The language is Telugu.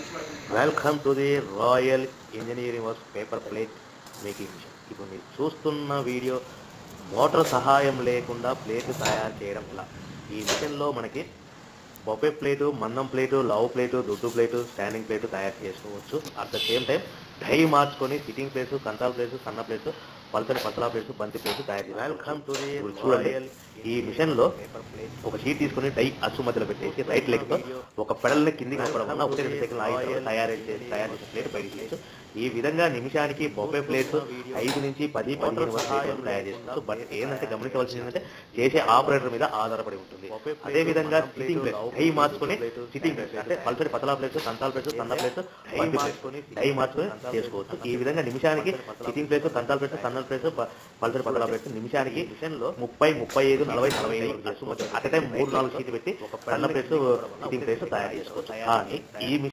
welcome to the royal engineering works paper plate making machine ఇప్పుడు మీరు చూస్తున్న వీడియో మోటార్ సహాయం లేకుండా ప్లేట్ తయారు చేయడం ఎలా ఈ మిషన్లో మనకి బొబ్బే ప్లేటు మందం ప్లేటు లవ్ ప్లేటు దుడ్డు ప్లేటు స్టాండింగ్ ప్లేటు తయారు చేసుకోవచ్చు at the same time die మార్చుకొని సిట్టింగ్ ప్లేట్స్ కంటాల్ ప్లేట్స్ సన్న ప్లేట్స్ పల్సటి పతలా ప్లేట్స్ బంతి ప్లేట్స్ తయారు చేయాలి వెల్కమ్ టు ది చూడండి ఈ మిషన్ లో ఒక షీట్ తీసుకుని డై అచ్చు మధ్యలో పెట్టేసి రైట్ లెగ్ తో ఒక పెడల్ని కిందికి నొక్కడం వల్ల ఒకటి రెండు సెకండ్ ఆగి తయారు చేసి తయారు చేసిన ప్లేట్ బయటికి తీయచ్చు ఈ విధంగా నిమిషానికి బొబ్బే ప్లేట్స్ ఐదు నుంచి పది పదిహేను వరకు ప్లేట్లు తయారు చేస్తున్నారు బట్ ఏంటంటే గమనించవలసింది ఏంటంటే చేసే ఆపరేటర్ మీద ఆధారపడి ఉంటుంది అదే విధంగా సిట్టింగ్ ప్లేట్ డై మార్చుకొని సిట్టింగ్ ప్లేట్ అంటే పల్సటి పతలా ప్లేట్స్ కంతాల ప్లేట్స్ సన్న ప్లేట్స్ డై మార్చుకొని డై మార్చుకొని చేసుకోవచ్చు ఈ విధంగా నిమిషానికి సిట్టింగ్ ప్లేట్స్ కంతాల ప్లేట్స్ సన్న ప్లేట్స్ పల్సటి పతలా ప్లేట్స్ నిమిషానికి మిషన్ లో ముప్పై ముప్పై ఐదు నలభై నలభై ఐదు చేసుకోవచ్చు అట్ టైం మూడు నాలుగు సీట్లు పెట్టి ఒక సన్న ప్లేట్స్ సిట్టింగ్ ప్లేట్స్ తయారు చేసుకోవచ్చు కానీ ఈ